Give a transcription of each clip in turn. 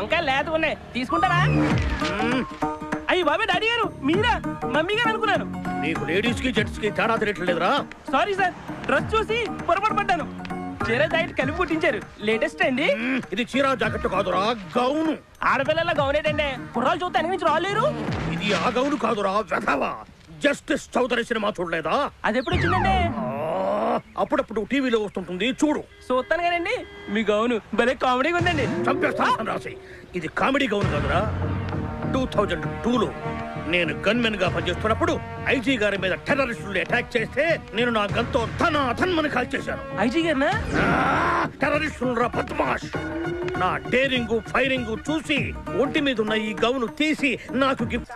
వంకాయలు లేత ఉన్నాయి తీసుకుంటారా అయ్యి బాబాయ్ డాడీ గారు మీరా మమ్మీ గారు అనుకున్నాను నీకు లేడీస్ కి జెంట్స్ కి తేడా తెలియట్లేదురా సారీ సార్ డ్రెస్ చూసి పొరపాటు పడ్డాను చీర డైట్ కలిపి పుట్టించారు లేటెస్ట్ అండి మ్మ్, ఇది చీరా జాకెట్ కాదురా గౌను ఆడపిల్లల గౌనేటండి కుర్రాలు చూస్తే వెనక నుంచి రాలేరు ఇది ఆ గౌను కాదురా వెధవా జస్టిస్ చౌదరి సినిమా చూడలేదా అది ఎప్పుడు వచ్చిందండి ఆ, అప్పుడప్పుడు టీవీలో వస్తుంటుంది చూడు చూస్తాను కదండి మీ గౌను భలే కామెడీగా ఉందండి చంపేస్తాను రాసి ఇది కామెడీ గౌన్ కాదురా టూ థౌజండ్ టూలో నేను గన్మెన్ గా పనిచేస్తున్నప్పుడు ఐజీ గారి మీద టెర్రరిస్టులు అటాక్ చేస్తే నేను నా గన్తో ధన ధన్మని కాల్ చేశాను ఐజీ గారినా టెర్రరిస్టులు రా బద్మాష్ నా డేరింగ్ ఫైరింగ్ చూసి ఒంటి మీద ఉన్న ఈ గౌను తీసి నాకు గిఫ్ట్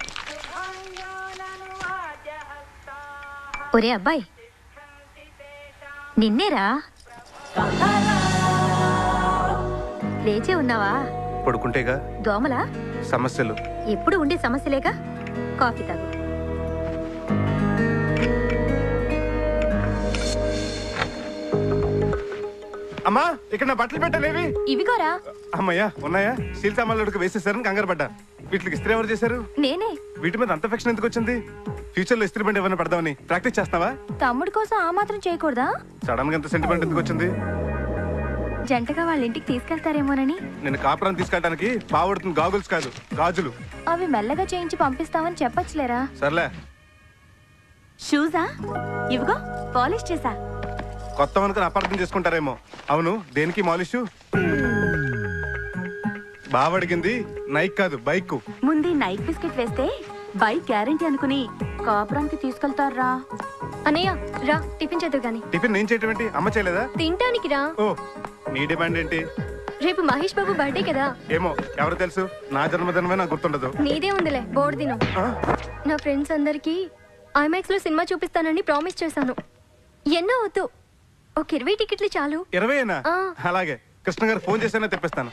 ఒరే అబ్బాయి నిన్నేరా లేచే ఉన్నావా పడుకుంటేగా దోమలా సమస్యలు ఎప్పుడు ఉండే సమస్యలేగా కాఫీ తాగు అమ్మా ఇక్కడ నా బట్టలు పెట్టలేవి ఇవిగోరా అమ్మయ్యా ఉన్నాయా స్టీల్ సామాన్లకు వేసేసారని కంగారు పడ్డా వీటికి ఇస్త్రీ ఎవరు చేశారు నేనే వీటి మీద అంత ఫెక్షన్ ఎందుకు వచ్చింది ఫ్యూచర్ లో ఇస్త్రీ బండి ఏమైనా పెడదామని ప్రాక్టీస్ చేస్తావా తమ్ముడు కోసం ఆ మాత్రం చేయకూడదా సడన్ గా ఎంత సెంటిమెంట్ ఎందుకు వచ్చింది జంటగా వాళ్ళ ఇంటికి తీసుకెళ్తారేమోనని నేను కాపురం తీసుకెళ్ళడానికి బావడుతుంది గాగుల్స్ కాదు గాజులు అవి మెల్లగా చేయించి పంపిస్తామని చెప్పొచ్చులేరా సర్లే షూజా ఇవిగో పాలిష్ చేసా కొత్త అనుకుని అపార్థం చేసుకుంటారేమో అవును దేనికి మాలిష్ బావ అడిగింది నైక్ కాదు బైక్ ముందు నైట్ బిస్కెట్ వేస్తే బైక్ గ్యారంటీ అనుకుని కాపురానికి తీసుకెళ్తారా అన్నయ్య రా టిఫిన్ చేద్దు గాని టిఫిన్ నేను చేయటం ఏంటి అమ్మ చేయలేదా తినటానికి రా ఓ నీ డిమాండ్ ఏంటి రేపు మహేష్ బాబు బర్త్డే కదా ఏమో ఎవరు తెలుసు నా జన్మదినమే నాకు గుర్తుండదు నీదే ఉందిలే బోర్డు దినం ఆ? నా ఫ్రెండ్స్ అందరికి ఐమాక్స్ లో సినిమా చూపిస్తానని ప్రామిస్ చేశాను ఎన్నో వద్దు ఒక ఇరవై టికెట్లు చాలు ఇరవైనా ఆ. అలాగే కృష్ణ గారు ఫోన్ చేసినా తెప్పిస్తాను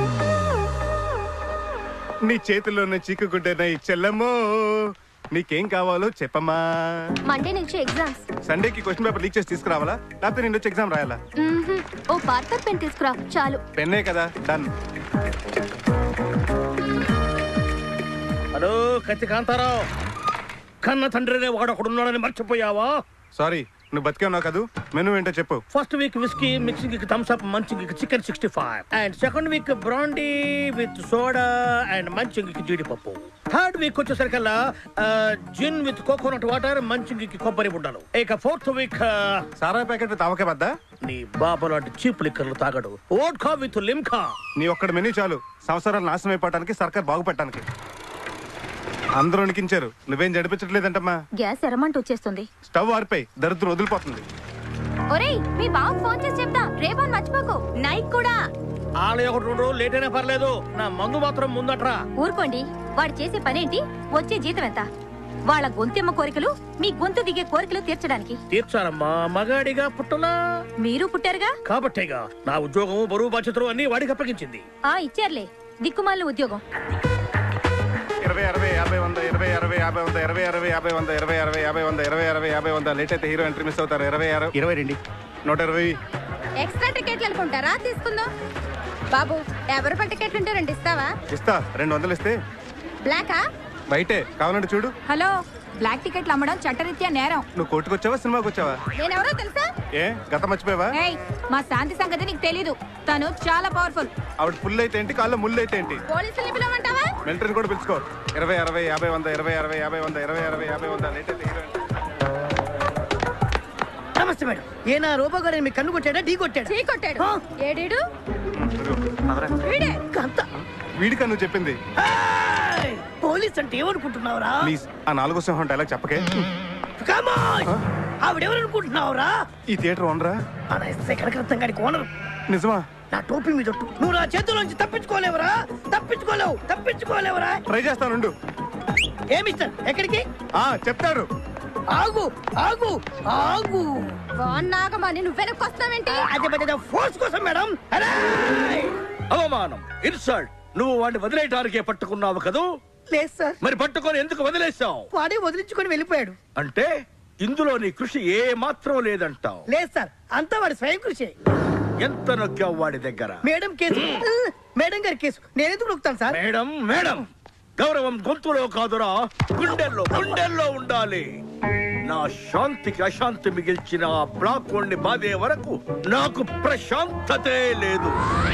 నీ చేతుల్లోనే చీకుకుంటేనే చెల్లమ్మో నీకేం కావాలో చెప్పమ్మా మండే నుంచి ఎగ్జామ్స్ సండేకి క్వశ్చన్ పేపర్ లీక్ చేసి తీసుకురావాలా లేకపోతే నేను వచ్చి ఎగ్జామ్ రాయాలా ఓ పార్కర్ పెన్ తీసుకురా చాలు పెన్నే కదా డన్ హలో కత్తి కాంతారావు కన్న తండ్రినే వాడొకడున్నాడని మర్చిపోయావా సారీ నువ్వు బతికే ఉన్నావు కదూ మెనూ ఏంటో చెప్పు ఫస్ట్ వీక్ విస్కీ మిక్సింగ్ కి థమ్స్ అప్ మంచింగ్ కి chicken sixty five and second week brandy with soda and munching కి జీడిపప్పు థర్డ్ వీక్ వచ్చేసరికల్లా gin with coconut water munching కి కొబ్బరి బుడ్డలు ఇక ఫోర్త్ వీక్ సారా ప్యాకెట్ తావకే బద్దా నీ బాబు లాంటి చీప్ లిక్కర్లు తాగడు ఓడ్కా విత్ లిమ్కా నీ ఒక్కడి మెనూ చాలు సంవత్సరాలు నాశనం అయిపోవటానికి సర్కార్ బాగుపెట్టడానికి అందరూ ఉనికించారు నువ్వేం జడిపించట్లేదంటమ్మా గ్యాస్ ఎరమంట వచ్చేస్తుంది స్టవ్ ఆరిపోయి దరిద్రం వదిలిపోతుంది ఒరేయ్ మీ బావ ఫోన్ చేసి చెప్తా రేపు మర్చిపోకు నైట్ కూడా ఆలయ ఒకటి రెండు రోజులు లేట్ అయినా పర్లేదు నా మందు మాత్రం ముందట్రా ఊరుకోండి వాడు చేసే పనేంటి వచ్చే జీతం ఎంత వాళ్ళ గొంతెమ్మ కోరికలు మీ గొంతు దిగే కోరికలు తీర్చడానికి తీర్చాలమ్మా మగాడిగా పుట్టలా మీరు పుట్టారుగా కాబట్టేగా నా ఉద్యోగం బరువు బాధ్యతలు అన్ని వాడికి అప్పగించింది ఆ ఇచ్చారులే దిక్కుమాలిన ఉద్యోగం ఇరవై అరవై యాభై వంద ఇరవై అరవై యాభై వంద ఇరవై అరవై యాభై వంద ఇరవై అరవై యాభై వంద ఇరవై అరవై యాభై వంద లేట్ అయితే హీరో ఎంట్రీ మిస్ అవుతారు ఇరవై అరవై ఇరవై రెండు నూట ఇరవై ఎక్స్ట్రా టికెట్లు అనుకుంటారా తీసుకుందాం బాబు యాభై రూపాయల టికెట్లు ఉంటే రెండు ఇస్తావా ఇస్తా రెండు వందలు ఇస్తే బ్లాకా బయటే కావాలంటే చూడు హలో బ్లాక్ టికెట్లు అమ్మడం చట్టరీత్యా నేరం నువ్వు కోర్టుకు వచ్చావా సినిమాకి వచ్చావా నేనెవరో తెలుసా ఏ గత మర్చిపోయావా ఏయ్ మా శాంతి సంగతి నీకు తెలీదు తను చాలా పవర్ఫుల్ ఆవిడ ఫుల్ అయితే ఏంటి కాళ్ళ ముళ్ళు అయితే ఏంటి పోలీసుల్ని పిలవమంటావా మిలిటరీని కూడా పిలుచుకో ఇరవై అరవై యాభై వంద ఇరవై అరవై యాభై వంద ఇరవై అరవై యాభై వంద లేట్ అయితే హీరో నమస్తే మేడం ఏ నా రూపా గారు మీ కన్ను కొట్టాడా ఢీ కొట్టాడా చీ కొట్టాడు ఏడీడు వీడే అంత వీడికా నువ్వు చెప్పింది పోలీస్ అంటే ఏమనుకుంటున్నావురా ప్లీజ్ ఆ నాలుగో సింహం డైలాగ్ చెప్పకే కమాన్ ఆవిడెవరనుకుంటున్నావురా ఈ థియేటర్ ఓనరా మన ఎస్ఐ కనకరత్నం గారికి ఓనరు నిజమా నా టోపీ మీద ఒట్టు. నువ్వు నా చేతుల్లోంచి తప్పించుకోలేవురా తప్పించుకోలేవు తప్పించుకోలేవురా ట్రై చేస్తానుండు ఏ మిస్టర్ ఎక్కడికి ఆ చెప్తాడు ఆగు ఆగు ఆగు వాన్నాగమని నువ్వెనక్కి వస్తావేంటి అదే పెద్ద ఫోర్స్ కోసం మేడం అరే అవమానం ఇన్సల్ట్ నువ్వు వాడిని వదిలేయటానికే పట్టుకున్నావు కదూ లేదు సార్ మరి పట్టుకొని ఎందుకు వదిలేసావు వాడే వదిలించుకొని వెళ్ళిపోయాడు అంటే ఇందులో నీ కృషి ఏ మాత్రం లేదంటావు లేదు సార్ అంతా వాడి స్వయం కృషి ఎంత నొక్కావు వాడి దగ్గర మేడం కేసు మేడం గారి కేసు నేనెందుకు నొక్కుతాను సార్ మేడం మేడం గౌరవం గొంతులో కాదురా గుండెల్లో గుండెల్లో ఉండాలి నా శాంతికి అశాంతి మిగిల్చిన ఆ బ్లాక్ వాడిని బాధే వరకు నాకు ప్రశాంతతే లేదు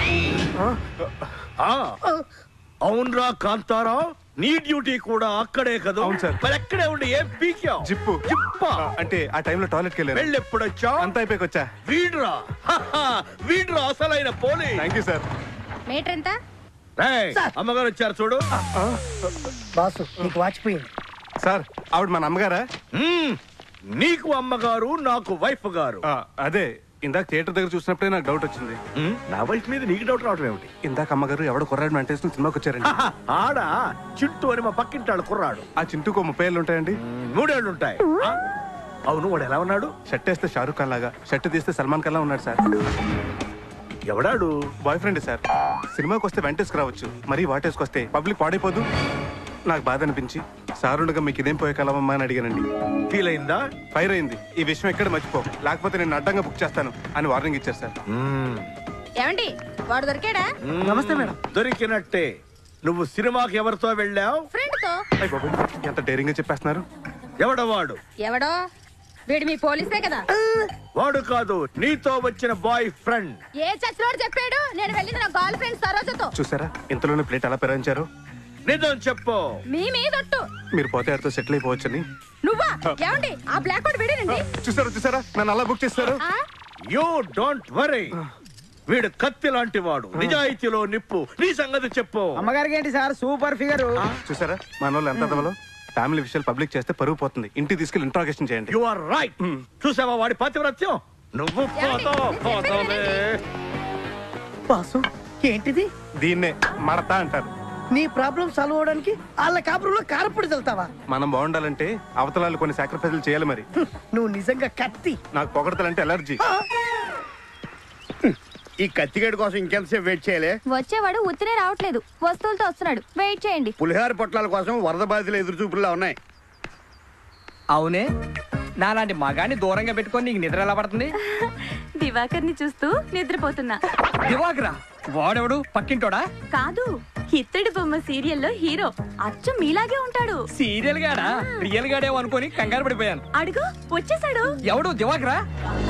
ఆ, అవునరా కాంతారా నీ డ్యూటీ కూడా అక్కడే కదా అవును సార్. మరి అక్కడే ఉండి ఏం పీకావు జిప్పు జిప్పా అంటే ఆ టైంలో టాయిలెట్కి వెళ్ళాను వెళ్ళెప్పుడొచ్చా అంతా అయిపోయి వచ్చా వీడ్రా హహ, వీడ్రా అసలైన పోలీ థ్యాంక్ యూ సార్ మీటర్ ఎంత రేయ్, అమ్మగారు వచ్చారు చూడు బాసు నీకు వాచిపోయింది సార్ ఆవిడ మన అమ్మగారా మ్మ్. నీకు అమ్మగారు నాకు వైఫ్ గారు ఆ, అదే ఇందాక థియేటర్ దగ్గర చూసినప్పుడే నాకు డౌట్ వచ్చింది మ్మ్. నా వైఫ్ మీద నీకు డౌట్ రావడం ఏమిటి ఇందాక అమ్మగారు ఎవడో కుర్రాడు వెంటేసుకుని సినిమాకి వచ్చారండి హహ, ఆడా చింటూ అని మా పక్కింటాడు కుర్రాడు ఆ చింటూకు ముప్పై ఏళ్ళు ఉంటాయండి మ్మ్, మూడేళ్ళు ఉంటాయి ఆ? అవును వాడు ఎలా ఉన్నాడు షర్ట్ వేస్తే షారూక్ ఖాన్ లాగా షర్ట్ తీస్తే సల్మాన్ ఖాన్ లా ఉన్నాడు సార్ ఎవడాడు బాయ్ ఫ్రెండ్ సార్ సినిమాకి వస్తే వెంటేసుకురావచ్చు మరీ వాటేసుకొస్తే పబ్లిక్ పాడైపోదు నాకు బాధ అనిపించి సారుండగా మీకు ఇదేం పోయే కలవమ్మా అని అడిగానండి ఫీల్ అయిందా ఫైర్ అయింది ఈ విషయం ఎక్కడ మర్చిపో లేకపోతే నేను అడ్డంగా బుక్ చేస్తాను అని వార్నింగ్ ఇచ్చారు సార్ మ్మ్. ఏమండి వాడు దొరికాడా మ్మ్. నమస్తే మేడం. దొరికినట్టే నువ్వు సినిమాకి ఎవరితో వెళ్ళావు ఫ్రెండ్ తో అయ్ బాబోయ్, ఎంత డేరింగ్ గా చెప్పేస్తున్నారు ఎవడవాడు ఎవడో వీడు మీ పోలీసే కదా వాడు కాదు నీతో వచ్చిన బాయ్ ఫ్రెండ్ ఏ చచ్చినోడు చెప్పాడు నేను వెళ్ళింది నా గర్ల్ ఫ్రెండ్ సరోజతో చూసారా ఇంతలోనే ప్లేట్ ఎలా పెరాయించారు నిజం చెప్పు మీ మీదొట్టు మీరు పోతే ఆడితో సెటిల్ అయిపోవచ్చని నువ్వా ఏమండి ఆ బ్లాక్ బోర్డ్ వీడేనండి చూసారా చూసారా నన్ను అలా బుక్ చేస్తారు ఆ? యూ డోంట్ వరీ వీడు కత్తి లాంటి వాడు నిజాయితీలో నిప్పు నీ సంగతి చెప్పు అమ్మగారికి ఏంటి సార్ సూపర్ ఫిగర్ చూసారా మన వాళ్ళు ఎంత అదవలో ఫ్యామిలీ విషయాలు పబ్లిక్ చేస్తే పరుగు పోతుంది ఇంటికి తీసుకెళ్ళి ఇంట్రాగేషన్ చేయండి యు ఆర్ రైట్ చూసావా వాడి పాతివ్రత్యం నువ్వు పోతావు ఏమండి? పోతావే బాసు ఏంటిది దీన్నే మడతా అంటారు నీ ప్రాబ్లం సాల్వ్ అవడానికి వాళ్ళ కాపురంలో కారపొడి చల్లుతావా మనం బాగుండాలంటే అవతలాలు కొన్ని సాక్రిఫైజులు చేయాలి మరి హ్మ్, నువ్వు నిజంగా కత్తి నాకు పొగడతలంటే ఎలర్జీ ఈ కత్తిగడి కోసం ఇంకెంతసేపు వెయిట్ చేయలే వచ్చేవాడు ఉత్తినే రావట్లేదు వస్తువులతో వస్తున్నాడు వెయిట్ చేయండి పులిహార పొట్లాల కోసం వరద బాధితులు ఎదురు చూపుల్లో ఉన్నాయి అవునే నాలాంటి మగాన్ని దూరంగా పెట్టుకొని నీకు నిద్ర ఎలా పడుతుంది దివాకర్ని చూస్తూ నిద్రపోతున్నా దివాకరా వాడెవడు పక్కింటోడా కాదు ఇత్తడి బొమ్మ సీరియల్లో హీరో అచ్చం మీలాగే ఉంటాడు సీరియల్ గాడా రియల్ గాడేమో అనుకొని కంగారు పడిపోయాను అడుగు వచ్చేసాడు ఎవడు దివాకరా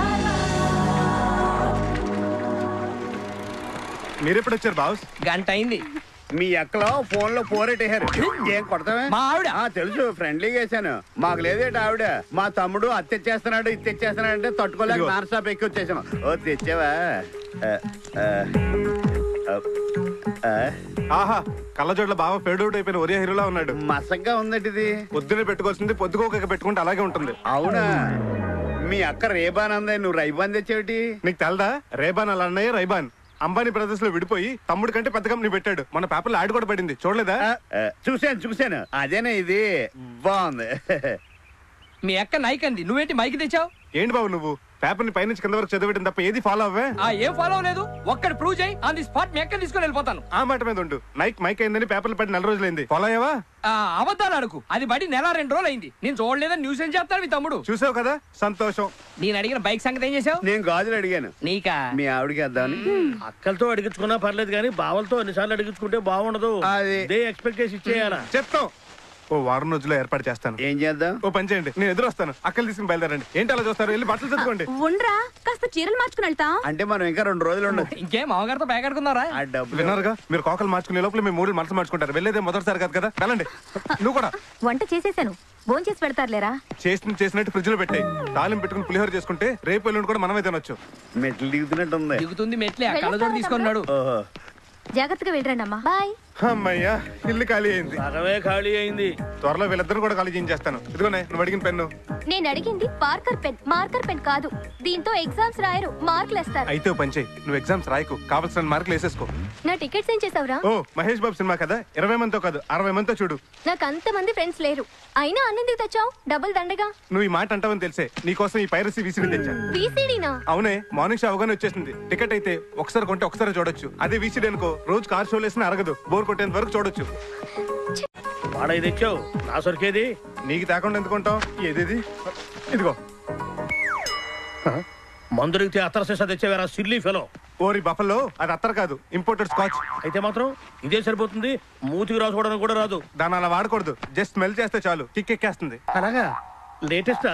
మీరెప్పుడు వచ్చారు బాస్ గంట అయింది మీ ఎక్కలో ఫోన్ లో పోరెట్టేశారు ఏం కొడతావే మా ఆవిడ ఆ, తెలుసు ఫ్రెండ్లీగా వేసాను మాకు లేదేట ఆవిడ మా తమ్ముడు అది తెచ్చేస్తున్నాడు ఇది తెచ్చేస్తున్నాడు అంటే తట్టుకోలేక ఇదిగో. నాన్ స్టాప్ ఎక్కి వచ్చేసాను ఓ తెచ్చావా ఆ, ఆ, ఆ, ఆ, ఆహా కళ్ళజోడ్ల బాగా ఫేడ్ అవుట్ అయిపోయిన ఒరే హీరోలా ఉన్నాడు మసగ్గా ఉందట ఇది పొద్దునే పెట్టుకోవాల్సింది పొద్దుకోక పెట్టుకుంటే అలాగే ఉంటుంది అవునా మీ అక్క రేబాన్ అందే నువ్వు రైబాన్ తెచ్చేవిటి నీకు తెలదా రేబాన్ అలా అన్నయ్య రైబాన్ అంబానీ బ్రదర్స్ లో విడిపోయి తమ్ముడు కంటే పెద్ద కంపెనీ పెట్టాడు మన పేపర్లో యాడ్ కూడా పడింది చూడలేదా ఆ, ఆ, చూశాను చూశాను అదేనా ఇది బాగుంది మీ అక్క నైక్ అంది నువ్వేంటి మైక్ తెచ్చావు ఏంటి బాబు నువ్వు పేపర్ ని పైనుంచి కింద వరకు చదివేయడం తప్ప ఏది ఫాలో అవ్వే ఆ ఏం ఫాలో లేదు ఒక్కడి ప్రూవ్ చేయి ఆన్ ది స్పాట్ మీ అక్కని తీసుకొని వెళ్ళిపోతాను ఆ మాట మీద ఉండు నైక్ మైక్ అయిందని పేపర్లు పడి నెల రోజులైంది ఫాలో అయ్యావా ఆ అబద్ధాలు అడుగు అది బడి నెల రెండు రోజులు అయింది నేను చూడలేదని న్యూస్ ఏం చేస్తాడు మీ తమ్ముడు చూసావు కదా సంతోషం నేను అడిగిన బైక్ సంగతి ఏం చేసావు నేను గాజులు అడిగాను నీకా మీ ఆవిడకి వేద్దామని అక్కలతో అడిగించుకున్నా పర్లేదు కానీ బావలతో ఎన్నిసార్లు అడిగించుకుంటే బాగుండదు అది. దే ఎక్స్పెక్ట్ చేసి ఇచ్చేయాలా చెప్తాం ఓ వారం రోజుల్లో ఏర్పాటు చేస్తాను ఏం చేద్దాం ఓ పని చేయండి నేను ఎదురు వస్తాను అక్కలు తీసుకుని బయలుదేరండి ఏంటి అలా చూస్తారు వెళ్ళి బట్టలు చదువుకోండి ఉండ్రా కాస్త చీరలు మార్చుకుని వెళ్తాం అంటే మనం ఇంకా రెండు రోజులు ఉండదు ఇంకేం మామగారితో బ్యాగ్ ఆడుకున్నారా ఆ డబ్బులు విన్నారుగా మీరు కోకలు మార్చుకునే లోపల మీ మూడు మనసు మార్చుకుంటారు వెళ్ళేదే మొదటిసారి కాదు కదా వెళ్ళండి నువ్వు కూడా వంట చేసేసాను భోంచేసి పెడతారులేరా చేసిన చేసినట్టు ఫ్రిడ్జ్ లో పెట్టాయి తాలింపు పెట్టుకుని పులిహోర చేసుకుంటే రేపు ఎల్లుండి కూడా మనమే తినొచ్చు మెట్లు దిగుతున్నట్టు ఉంది దిగుతుంది మెట్లే ఆ కళ్ళజోడు తీసుకున్నాడు ఓహో జాగ్రత్తగా వెళ్ళరండి అమ్మా బాయ్ అమ్మయ్యా ఇల్లు ఖాళీ అయింది సగమే ఖాళీ అయింది త్వరలో వీళ్ళిద్దరు కూడా ఖాళీ చేయించేస్తాను ఇదిగోనే నువ్వు అడిగిన పెన్ను నేను అడిగింది పార్కర్ పెన్ మార్కర్ పెన్ కాదు దీంతో ఎగ్జామ్స్ రాయరు మార్కులు వేస్తారు అయితే ఓ పని చేయి నువ్వు ఎగ్జామ్స్ రాయకు కావాల్సిన మార్కులు వేసేసుకో నా టికెట్స్ ఏం చేసావురా ఓ మహేష్ బాబు సినిమా కదా ఇరవై మందితో కాదు అరవై మందితో చూడు నాకు అంతమంది ఫ్రెండ్స్ లేరు అయినా అన్నెందుకు తెచ్చావు డబుల్ దండగా నువ్వు ఈ మాట అంటావని తెలిసే నీకోసం ఈ పైరసీ విసిరి తెచ్చాను వీసీడీనా అవునే మార్నింగ్ షో అవగానే వచ్చేసింది టికెట్ అయితే ఒకసారి కొంటే ఒకసారి చూడొచ్చు అదే వీసీడీ అనుకో రోజు కార్ షో వేసిన అరగదు బోర్ కొట్టేంత వరకు చూడొచ్చు వాడై తెచ్చావు నా సరికేది నీకు తేకుండా ఎందుకుంటావు ఏదేది ఇదిగో మందుడికి అత్తర శిష తెచ్చేవారా సిల్లీ ఫెలో ఓరి బఫల్లో అది అత్తర్ కాదు ఇంపోర్టెడ్ స్కాచ్ అయితే మాత్రం ఇదే సరిపోతుంది మూతికి రాసుకోవడానికి కూడా రాదు దాన్ని అలా వాడకూడదు జస్ట్ స్మెల్ చేస్తే చాలు కిక్ ఎక్కేస్తుంది అలాగా లేటెస్టా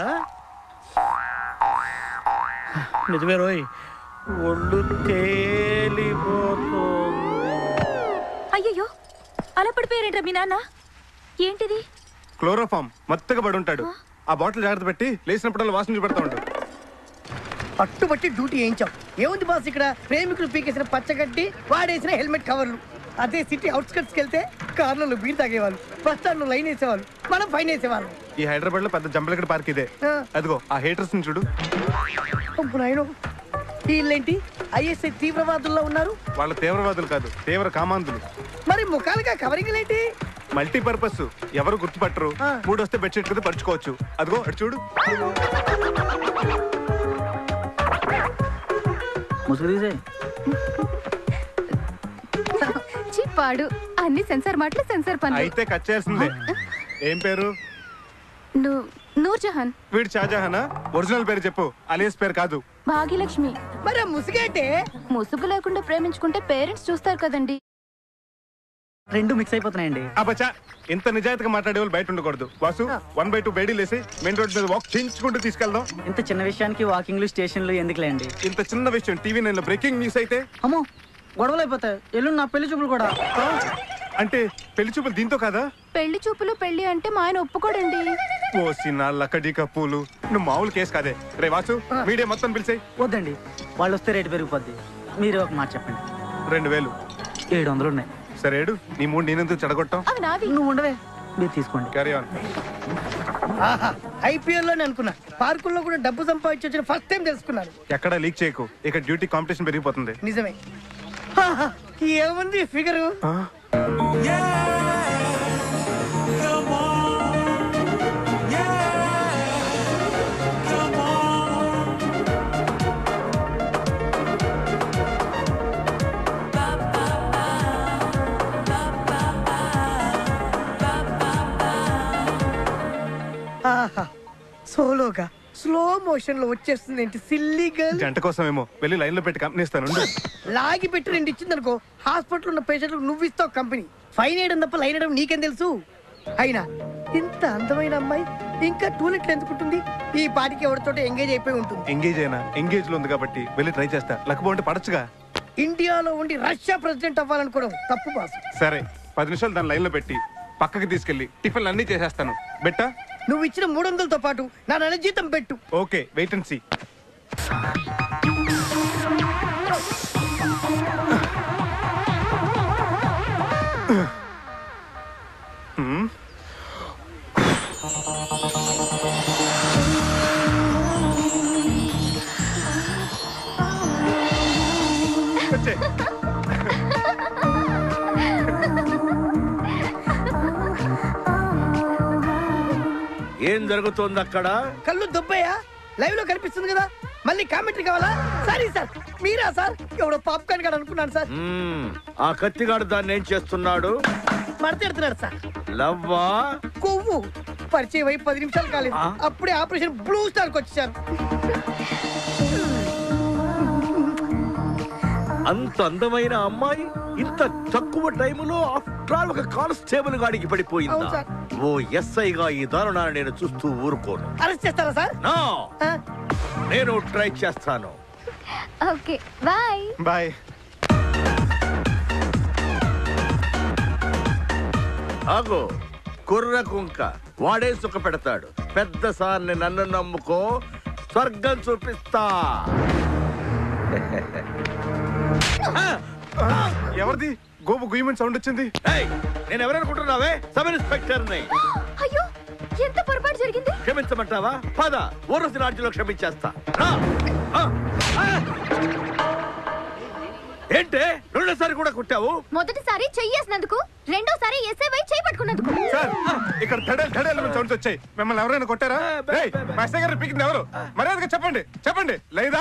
నిజమే రోయ్ ఒళ్ళు తేలిపోతుంది అయ్యయ్యో అలా పడిపోయారేంట్రా మీ నాన్న ఏంటిది క్లోరోఫామ్ మత్తుగా పడి ఉంటాడు ఆ బాటిల్ జాగ్రత్త పెట్టి లేచినప్పుడల్లా వాసన చూపెడతా ఉంటాడు పట్టుబట్టి డ్యూటీ వేయించాం ఏముంది బాస్ ఇక్కడ ప్రేమికులు పీకేసిన పచ్చగడ్డి వాడేసిన హెల్మెట్ కవర్లు అదే సిటీ అవుట్స్కట్స్కి వెళ్తే కార్లలో బీర్ తాగేవాళ్ళు బస్ స్టాండ్లో లైన్ వేసేవాళ్ళు మనం ఫైన్ వేసేవాళ్ళం ఈ హైదరాబాద్ లో పెద్ద జంపలగడ పార్క్ ఇదే ఆ. అదిగో ఆ హేటర్స్ చూడు పంపు నాయనో వీళ్ళేంటి ఐఎస్ఐ తీవ్రవాదుల్లో ఉన్నారు వాళ్ళ తీవ్రవాదులు కాదు తీవ్ర కామాంధులు మరి ముఖాలుగా కవరింగ్ ఏంటి మల్టీపర్పస్ ఎవరు గుర్తుపట్టరు ఆ. మూడు వస్తే బెడ్షీట్ కింద పరుచుకోవచ్చు అదిగో అటు చూడు ముసుగు తీసే చిప్పాడు అన్ని సెన్సార్ మాటలు సెన్సార్ పనులు అయితే కట్ చేయాల్సిందే ఏం పేరు నూర్ జహాన్ వీడు షాజహానా ఒరిజినల్ పేరు చెప్పు అలియస్ పేరు కాదు భాగ్యలక్ష్మి మరి ఆ ముసుగేంటే ముసుగు లేకుండా ప్రేమించుకుంటే పేరెంట్స్ చూస్తారు కదండి రెండు మిక్స్ అయిపోతున్నాయండి అబ్బచ్చా ఇంత నిజాయితీగా మాట్లాడే వాళ్ళు బయట ఉండకూడదు వాసు వన్ బై టూ బేడీలు వేసి మెయిన్ రోడ్ మీద వాక్ చేయించుకుంటూ తీసుకెళ్దాం ఇంత చిన్న విషయానికి వాకింగ్లు స్టేషన్లు ఎందుకులేండి ఇంత చిన్న విషయం టీవీ నైన్ లో బ్రేకింగ్ న్యూస్ అయితే అమ్మో గొడవలు అయిపోతాయి ఎల్లుండి నా పెళ్లి చూపులు కూడా అంటే పెళ్లి చూపులు దీంతో కాదా పెళ్లి చూపులు పెళ్లి అంటే మా ఆయన ఒప్పుకోడండి ఓసిన లక్కడి కప్పులు నువ్వు మామూలు కేసు కాదే రే వాసు మీడియా మొత్తం పిలిచాయి వద్దండి వాళ్ళు వస్తే రేటు పెరిగిపోద్ది మీరు ఒక మాట చెప్పండి రెండు వేలు ఏడు వందలు ఉన్నాయి సరే ఏడు నీ మూడు నేనెందుకు చెడగొట్టాం అవి నావి నువ్వు ఉండవే మీరు తీసుకోండి క్యారీ ఆన్ ఆహా ఐపీఎల్ లోనే అనుకున్నా పార్కుల్లో కూడా డబ్బు సంపాదించి వచ్చిన ఫస్ట్ టైం తెలుసుకున్నాను ఎక్కడా లీక్ చేయకు ఇక్కడ డ్యూటీ కాంపిటీషన్ పెరిగిపోతుంది నిజమే ఆహా, ఏముంది ఫిగరు ఆహా సోలోగా స్లో మోషన్ లో వచ్చేస్తుంది ఏంటి సిల్లీ గర్ల్ జంట కోసమేమో వెళ్ళి లైన్ లో పెట్టి కంపెనీ ఇస్తాను ఉండు. లాగి పెట్టి రెండు ఇచ్చింది అనుకో హాస్పిటల్ ఉన్న పేషెంట్లకు నువ్వు ఇస్తావు కంపెనీ ఫైన్ వేయడం తప్ప లైన్ వేయడం నీకేం తెలుసు అయినా ఇంత అందమైన అమ్మాయి ఇంకా టూలెట్లు ఎందుకుంటుంది ఈ పాటికి ఎవరితో ఎంగేజ్ అయిపోయి ఉంటుంది ఎంగేజ్ అయినా ఎంగేజ్ లో ఉంది కాబట్టి వెళ్ళి ట్రై చేస్తా లక్ బాగుంటే పడచ్చుగా ఇండియాలో ఉండి రష్యా ప్రెసిడెంట్ అవ్వాలనుకోవడం తప్పు బాసు సరే పది నిమిషాలు దాని లైన్ లో పెట్టి పక్కకి తీసుకెళ్లి టిఫిన్లు అన్ని చేసేస్తాను బెట్టా నువ్వు ఇచ్చిన మూడు వందలతో పాటు నా నెల జీతం పెట్టు ఓకే వెయిట్ అండ్ సీ వచ్చే ఏం జరుగుతోంది అక్కడ కళ్ళు దుబ్బయ్యా లైవ్ లో కనిపిస్తుంది కదా మళ్ళీ కామెంటరీ కావాలా సారీ సార్ మీరా సార్ ఎవడో పాప్కార్న్ గారు అనుకున్నాను సార్ మ్మ్, ఆ కత్తిగాడు దాన్ని ఏం చేస్తున్నాడు మడతెడుతున్నాడు సార్ లవ్వా కొవ్వు పరిచయం అయి పది నిమిషాలు కాలేదు అప్పుడే ఆపరేషన్ బ్లూ స్టార్ కి వచ్చేసారు అంత అందమైన అమ్మాయి ఇంత తక్కువ టైములో ఆఫ్టర్ ఆల్ ఒక కానిస్టేబుల్ గాడికి పడిపోయిందా అవును సార్. ఓ ఎస్ఐ గా ఈ దారుణాన్ని నేను చూస్తూ ఊరుకోను అరెస్ట్ చేస్తారా సార్ నా ఆ? నేను ట్రై చేస్తాను ఓకే బాయ్ బాయ్ ఆగో కుర్ర కుంక వాడే సుఖ పెడతాడు పెద్ద సార్ని నన్ను నమ్ముకో స్వర్గం చూపిస్తా ఎవరిది గోపు గుయ్యమని సౌండ్ వచ్చింది ఏయ్, నేను ఎవరనుకుంటున్నావే సబ్ ఇన్స్పెక్టర్ ని అయ్యో ఎంత పొరపాటు జరిగింది క్షమించమంటావా పద ఊరసి రాజ్యంలో క్షమించేస్తా రా. ఆ, ఆ. ఏంటే రెండోసారి కూడా కుట్టావు మొదటిసారి చెయ్యేసినందుకు రెండోసారి ఎస్ఐ వై చేయి పట్టుకున్నందుకు సార్ ఇక్కడ ధడేలు ధడేలు సౌండ్స్ వచ్చాయి మిమ్మల్ని ఎవరైనా కొట్టారా రేయ్, మా ఎస్ఐ గారు పీకింది ఎవరు మర్యాదగా చెప్పండి చెప్పండి లేదా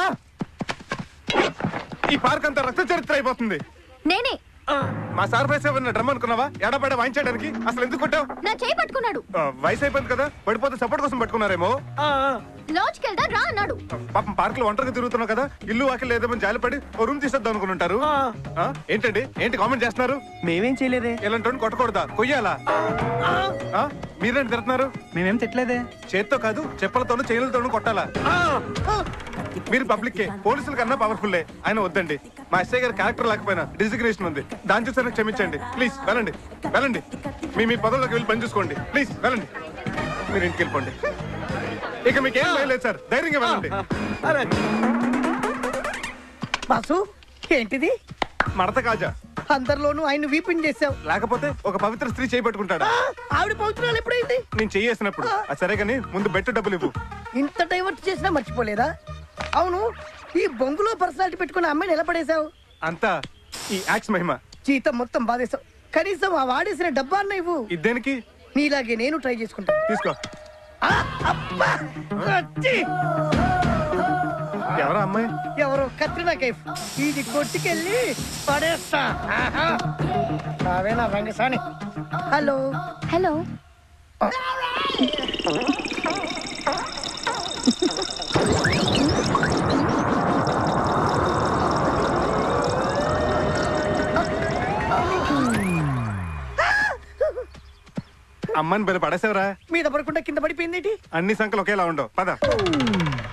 ఈ పార్క్ అంతా రక్త చరిత్ర అయిపోతుంది నేనే మా సార్ వయసు ఏమన్నా డ్రమ్ అనుకున్నావా ఎడబడ వాయించడానికి అసలు ఎందుకు కొట్టావు నా చేయి పట్టుకున్నాడు ఆ, వయసు అయిపోయింది కదా పడిపోతే సపోర్ట్ కోసం పట్టుకున్నారేమో ఆ, లాడ్జ్కి వెళ్దాం రా అన్నాడు పాపం పార్క్ లో ఒంటరిగా తిరుగుతున్నావు కదా ఇల్లు వాకిల్ లేదేమో జాలిపడి ఓ రూమ్ తీసేద్దాం అనుకుంటారు ఆ? ఏంటండి ఏంటి కామెంట్ చేస్తున్నారు మేమేం చేయలేదే ఇలాంటి వాడిని కొట్టకూడదా కొయ్యాలా ఆ? మీరేంటి తిడుతున్నారు మేమేం తిట్టలేదే చేత్తో కాదు చెప్పలతోనూ చేయలతోనూ కొట్టాలా మీరు పబ్లిక్ పోలీసుల కన్నా పవర్ఫుల్ ఆయన వద్దండి మా ఎస్ఐ గారి క్యారెక్టర్ లేకపోయినా డిజిగ్నేషన్ ఉంది దాని చూసారా క్షమించండి ప్లీజ్ వెళ్ళండి వెళ్ళండి మీ మీ పదవులకు వెళ్ళి పని చూసుకోండి ప్లీజ్ వెళ్ళండి మీరు ఇంటికి వెళ్ళిపోండి ఇక మీకు ఏం భయం లేదు సార్ ధైర్యంగా వెళ్ళండి బాసు ఏంటిది మడత కాజా అందరిలోనూ ఆయన వీపింగ్ చేసావు లేకపోతే ఒక పవిత్ర స్త్రీ చేపట్టుకుంటాడా ఆవిడ పవిత్రాలు ఎప్పుడైంది నేను చెయ్యేసినప్పుడు అది సరే కానీ ముందు బెట్టు డబ్బులు ఇవ్వు ఇంత డైవర్ట్ చేసినా మర్చిపోలేదా అవును ఈ బొంగులో పర్సనాలిటీ పెట్టుకున్న అమ్మాయిని ఎలా పడేశావు అంతా ఈ యాక్స్ మహిమ జీతం మొత్తం బాధేశావు కనీసం ఆ వాడేసిన డబ్బా అన్న ఇవ్వు ఇదేనికి నీలాగే నేను ట్రై చేసుకుంటా తీసుకో ఆ, అబ్బా! అచ్చి! ఎవరా అమ్మాయి ఎవరో కత్రినా కైఫ్ ఇది కొట్టుకెళ్ళి పడేస్తా ఆహా. రావేనా రంగసాని హలో హలో అమ్మాయిని బలి పడేసావరా మీద పడకుండా కింద పడిపోయింది ఏంటి? అన్ని సంఖ్యలు ఒకేలా ఉండవు పద